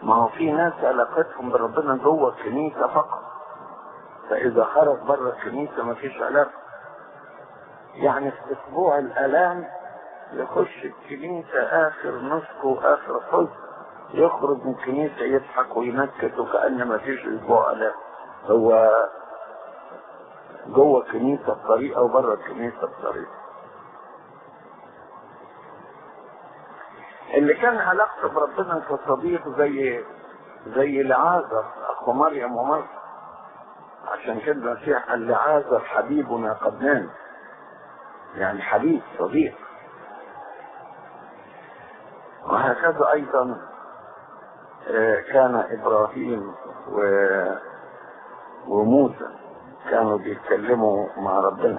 ما هو في ناس علاقتهم بربنا جوه الكنيسة فقط فإذا خرج بره الكنيسة ما فيش علاقة يعني في أسبوع الآلام يخش الكنيسة آخر نسك وآخر حزن يخرج من الكنيسة يضحك وينكت وكأن ما فيش أسبوع آلام هو جوه الكنيسة بطريقة وبره الكنيسة بطريقة اللي كان علاقته بربنا كصديق زي زي لعازر اخو مريم ومريم عشان كده المسيح قال لعازر حبيبنا قد نام يعني حبيب صديق وهكذا ايضا كان ابراهيم و... وموسى كانوا بيتكلموا مع ربنا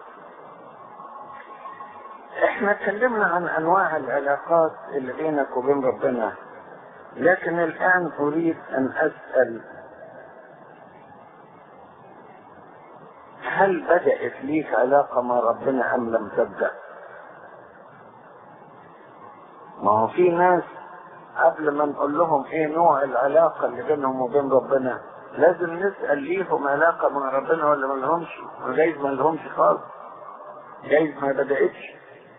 احنا اتكلمنا عن انواع العلاقات اللي بينك وبين ربنا لكن الان اريد ان اسال هل بدات ليك علاقه مع ربنا ام لم تبدا ما هو في ناس قبل ما نقول لهم ايه نوع العلاقه اللي بينهم وبين ربنا لازم نسال ليهم علاقه مع ربنا ولا ما لهمش جايز ما لهمش خالص جايز ما بداتش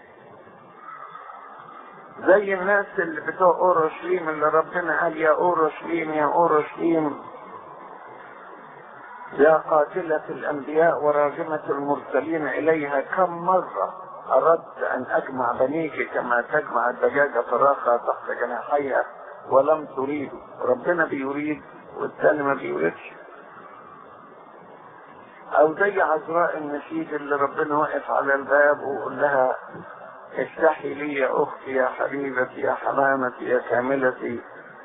زي الناس اللي بتوع اورشليم اللي ربنا قال يا اورشليم يا اورشليم يا قاتلة الانبياء وراجمة المرسلين اليها كم مرة اردت ان اجمع بنيك كما تجمع الدجاجة فراخها تحت جناحيها ولم تريد ربنا بيريد والثاني ما بيريدش او زي عذراء النشيد اللي ربنا واقف على الباب ويقول لها افتحي لي يا اختي يا حبيبتي يا حمامتي يا كاملتي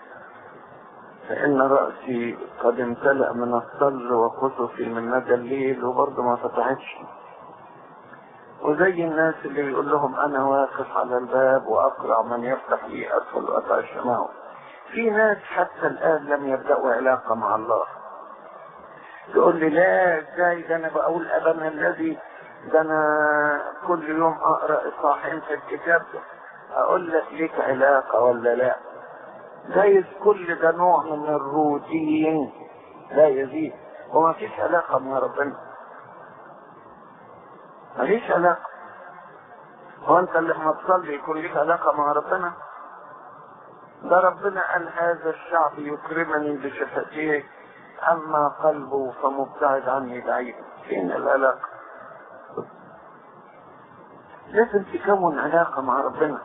فان راسي قد امتلأ من الصل وقصصي من ندى الليل وبرضه ما فتحتش وزي الناس اللي بيقول لهم انا واقف على الباب واقرع من يفتح لي ادخل واتعشى معه في ناس حتى الان لم يبداوا علاقه مع الله تقول لي لا ازاي ده انا بقول ابنا الذي ده انا كل يوم اقرا اصحاحين في الكتاب ده اقول لك ليك علاقه ولا لا جايز كل ده نوع من الروتين لا يزيد وما فيش علاقه مع ربنا ما فيش علاقه هو انت لما تصلي يكون ليك علاقه مع ربنا ده ربنا قال هذا الشعب يكرمني بشفتيه اما قلبه فمبتعد عني بعيد فين العلاقه لازم تكون علاقة مع ربنا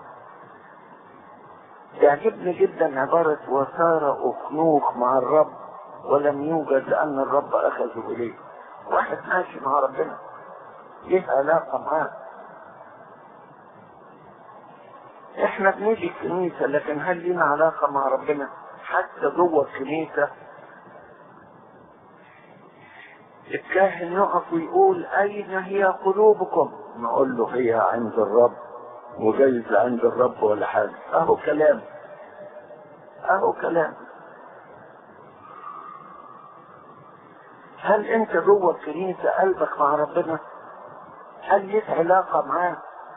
يعجبني جدا عبارة وصار أخنوخ مع الرب ولم يوجد لأن الرب أخذه إليه واحد ماشي مع ربنا ليه علاقة معاه احنا بنيجي الكنيسة لكن هل لينا علاقة مع ربنا حتى جوه الكنيسة الكاهن يقف ويقول أين هي قلوبكم نقول له هي عند الرب وجايز عند الرب ولا حاجة اهو كلام اهو كلام هل انت جوه الكنيسة قلبك مع ربنا هل ليك علاقة معاه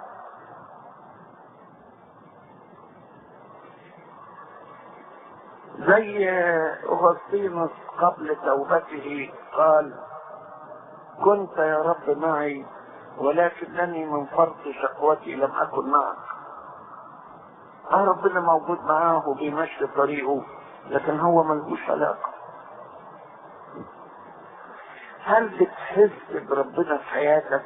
زي أغسطينوس قبل توبته قال كنت يا رب معي ولكنني من فرط شقوتي لم أكن معك آه ربنا موجود معاه وبيمشي طريقه لكن هو ملهوش علاقة هل بتحس بربنا في حياتك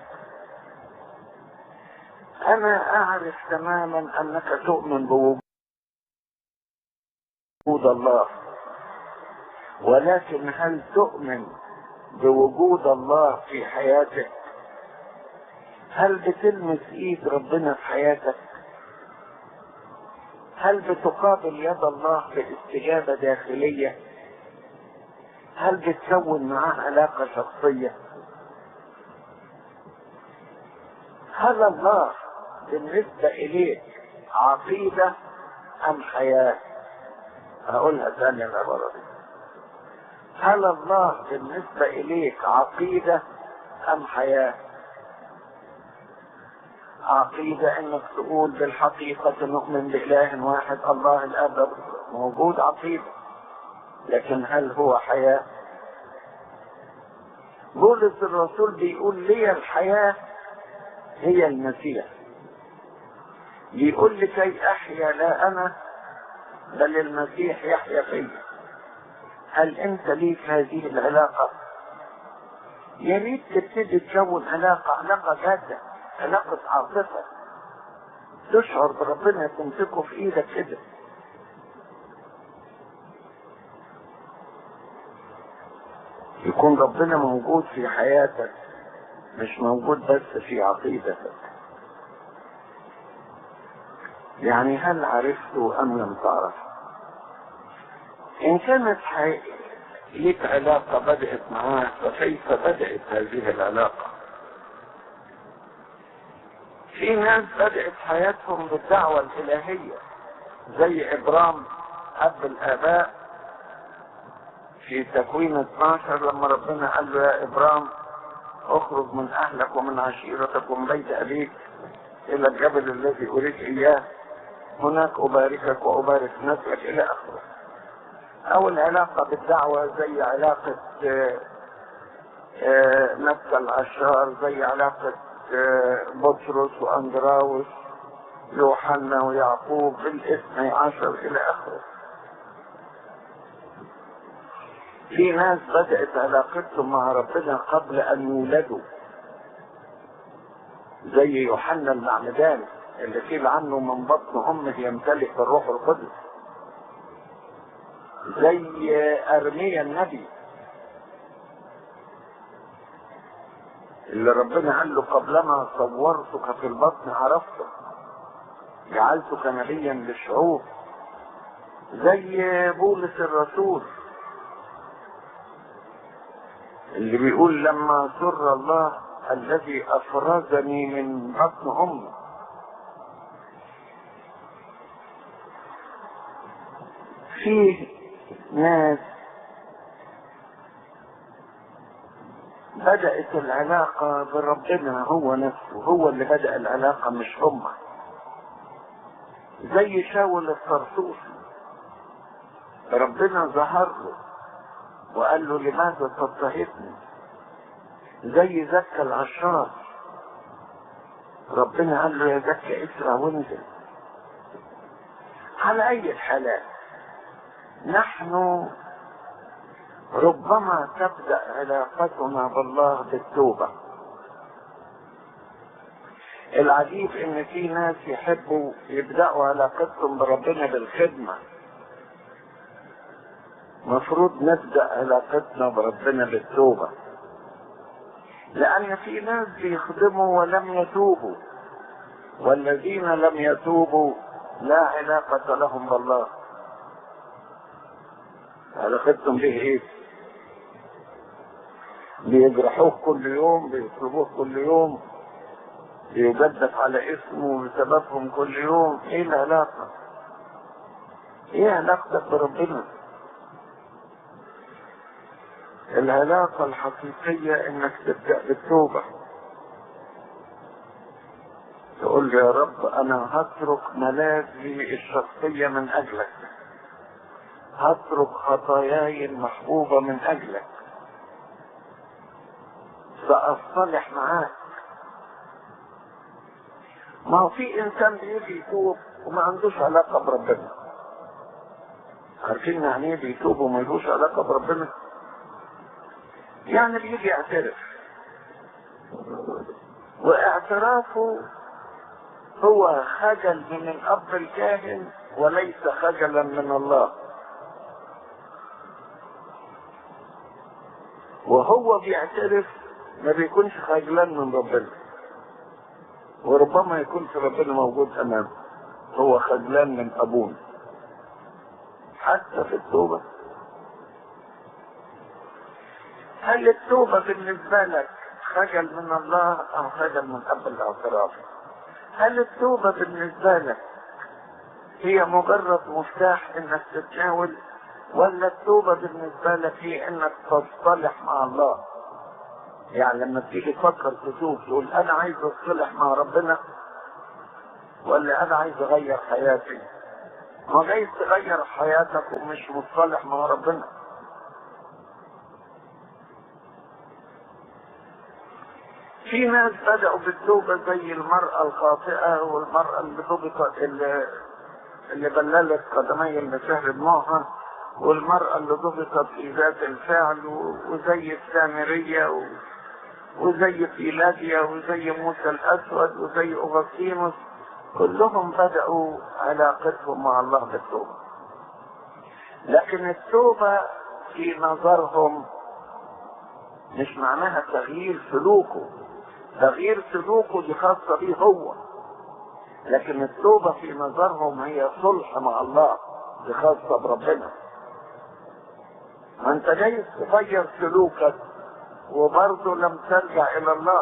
أنا أعرف تماما أنك تؤمن بوجود الله ولكن هل تؤمن بوجود الله في حياتك هل بتلمس ايد ربنا في حياتك هل بتقابل يد الله باستجابة داخلية هل بتكون معاه علاقة شخصية هل الله بالنسبة إليك عقيدة أم حياة هقولها ثانية العبارة دي هل الله بالنسبة إليك عقيدة أم حياة عقيدة انك تقول بالحقيقة نؤمن بإله واحد الله الاب موجود عقيدة لكن هل هو حياة بولس الرسول بيقول لي الحياة هي المسيح بيقول لكي احيا لا انا بل المسيح يحيا فيا هل انت ليك هذه العلاقة يا ريت تبتدي تكون علاقة علاقة جادة علاقة عاطفة تشعر بربنا تمسكه في ايدك كده يكون ربنا موجود في حياتك مش موجود بس في عقيدتك يعني هل عرفته ام لم تعرف ان كانت حي... لك علاقة بدأت معاه فكيف بدأت هذه العلاقة في ناس بدأت حياتهم بالدعوة الإلهية زي إبرام أب الآباء في تكوين 12 لما ربنا قال له يا إبرام اخرج من أهلك ومن عشيرتك ومن بيت أبيك إلى الجبل الذي أريد إياه هناك أباركك وأبارك نسلك إلى آخره أو العلاقة بالدعوة زي علاقة نفس العشار زي علاقة بطرس وأندراوس يوحنا ويعقوب بالاثني عشر إلى آخره في ناس بدأت علاقتهم مع ربنا قبل أن يولدوا زي يوحنا المعمدان اللي قيل عنه من بطن أمه يمتلك الروح القدس زي أرميا النبي اللي ربنا قال له قبلما صورتك في البطن عرفتك جعلتك نبيا للشعوب زي بولس الرسول اللي بيقول لما سر الله الذي افرزني من بطن امي فيه ناس بدأت العلاقة بربنا هو نفسه هو اللي بدأ العلاقة مش هم زي شاول الطرطوسي ربنا ظهر له وقال له لماذا تضطهدني زي زكى العشار ربنا قال له يا زكى اسرع وانزل على اي الحالات نحن ربما تبدا علاقتنا بالله بالتوبه العجيب ان في ناس يحبوا يبداوا علاقتهم بربنا بالخدمه مفروض نبدا علاقتنا بربنا بالتوبه لان في ناس بيخدموا ولم يتوبوا والذين لم يتوبوا لا علاقه لهم بالله علاقتهم به ايه بيجرحوه كل يوم بيطلبوه كل يوم بيجدف على اسمه بسببهم كل يوم ايه العلاقة ايه علاقتك بربنا العلاقة الحقيقية انك تبدأ بالتوبة تقول يا رب انا هترك ملاذي الشخصية من اجلك هترك خطاياي المحبوبة من اجلك سأصطلح معاك ما هو في انسان بيجي يتوب وما عندوش علاقة بربنا عارفين يعني ايه بيتوب وما لهوش علاقة بربنا يعني بيجي يعترف واعترافه هو خجل من الاب الكاهن وليس خجلا من الله وهو بيعترف ما بيكونش خجلان من ربنا وربما يكون في ربنا موجود امامه هو خجلان من ابونا حتى في التوبة هل التوبة بالنسبة لك خجل من الله او خجل من اب الاعتراف هل التوبة بالنسبة لك هي مجرد مفتاح انك تتناول ولا التوبة بالنسبة لك هي انك تصطلح مع الله يعني لما تيجي تفكر تتوب تقول انا عايز اصطلح مع ربنا ولا انا عايز اغير حياتي ما جايز تغير حياتك ومش متصالح مع ربنا في ناس بدأوا بالتوبة زي المرأة الخاطئة والمرأة اللي ضبطت اللي, اللي بللت قدمي المسيح دموعها والمرأة اللي ضبطت في ذات الفعل وزي السامرية و... وزي فيلاديا وزي موسى الأسود وزي أوغسطينوس كلهم بدأوا علاقتهم مع الله بالتوبة لكن التوبة في نظرهم مش معناها تغيير سلوكه تغيير سلوكه دي خاصة بيه هو لكن التوبة في نظرهم هي صلح مع الله دي خاصة بربنا ما انت جاي تغير سلوكك وبرضه لم ترجع الى الله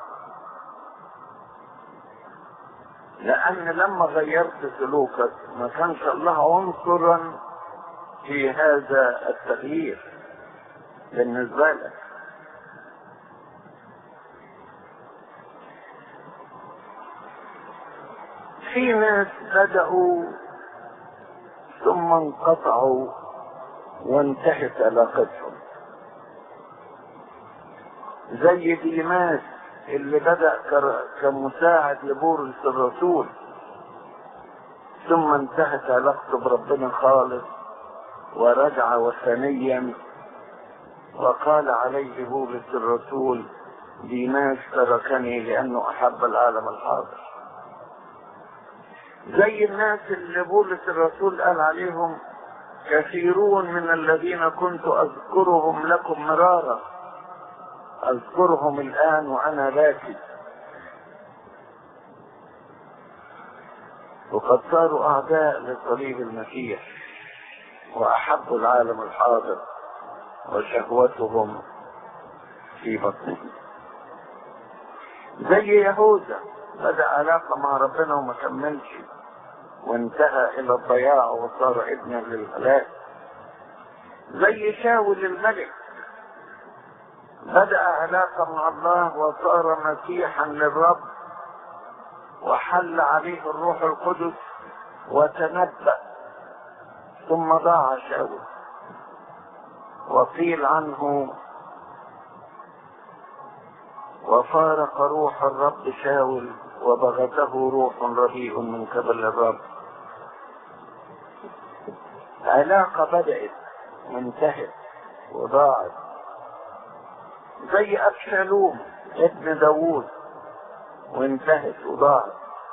لان لما غيرت سلوكك ما كانش الله عنصرا في هذا التغيير بالنسبة لك في ناس بدأوا ثم انقطعوا وانتهت علاقتهم زي ديماس اللي بدأ كمساعد لبولس الرسول ثم انتهت علاقته بربنا خالص ورجع وثنيا وقال عليه بولس الرسول ديماس تركني لأنه أحب العالم الحاضر زي الناس اللي بولس الرسول قال عليهم كثيرون من الذين كنت أذكرهم لكم مرارا أذكرهم الآن وأنا باكي وقد صاروا أعداء لصليب المسيح وأحبوا العالم الحاضر وشهوتهم في بطنهم زي يهوذا بدأ علاقة مع ربنا وما كملش وانتهى إلى الضياع وصار ابنا للهلاك زي شاول الملك بدأ علاقة مع الله وصار مسيحا للرب وحل عليه الروح القدس وتنبأ ثم ضاع شاول وقيل عنه وفارق روح الرب شاول وبغته روح رديء من قبل الرب علاقة بدأت وانتهت وضاعت زي أبشالوم ابن داوود وانتهت وضاعت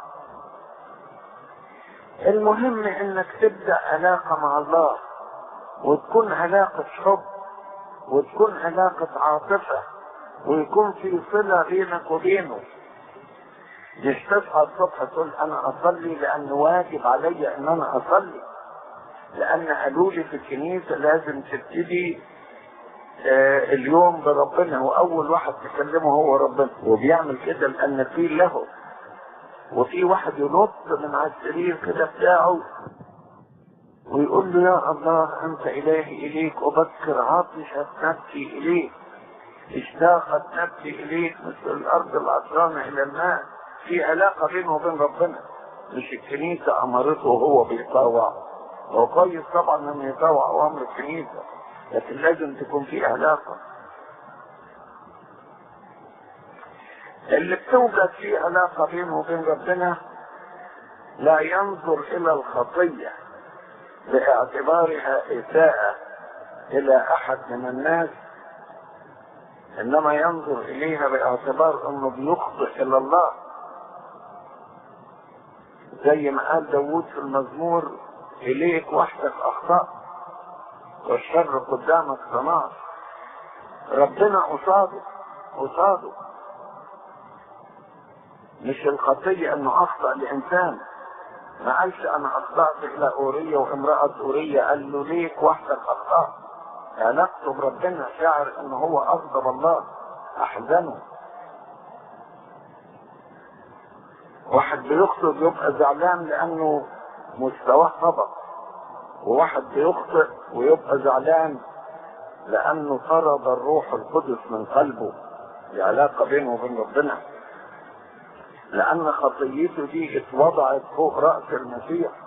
المهم انك تبدأ علاقة مع الله وتكون علاقة حب وتكون علاقة عاطفة ويكون في صلة بينك وبينه مش تصحى الصبح تقول انا اصلي لان واجب علي ان انا اصلي لان قالوا لي في الكنيسة لازم تبتدي آه اليوم بربنا واول واحد تكلمه هو ربنا وبيعمل كده لان في له وفي واحد ينط من على السرير كده بتاعه ويقول له يا الله انت الهي اليك ابكر عاطشة نفسي اليك اشتاقت نفسي اليك مثل الارض العطرانة الى الماء في علاقة بينه وبين ربنا مش الكنيسة امرته وهو بيطاوع هو كويس طبعا انه يطاوع اوامر الكنيسة لكن لازم تكون في علاقة اللي بتوجد في علاقة بينه وبين ربنا لا ينظر الى الخطية باعتبارها اساءة الى احد من الناس انما ينظر اليها باعتبار انه بيخطئ الى الله زي ما قال داوود في المزمور اليك وحدك اخطأت والشر قدامك صنعت ربنا قصاده قصاده مش الخطية انه اخطأ لانسان ما قالش انا اخطأت الى اورية وامرأة اورية قال له ليك وحدك اخطأت علاقته بربنا شاعر ان هو اغضب الله احزنه واحد بيخطئ يبقى زعلان لانه مستواه هبط وواحد بيخطئ ويبقى زعلان لانه طرد الروح القدس من قلبه دي علاقة بينه وبين ربنا لان خطيته دي اتوضعت فوق رأس المسيح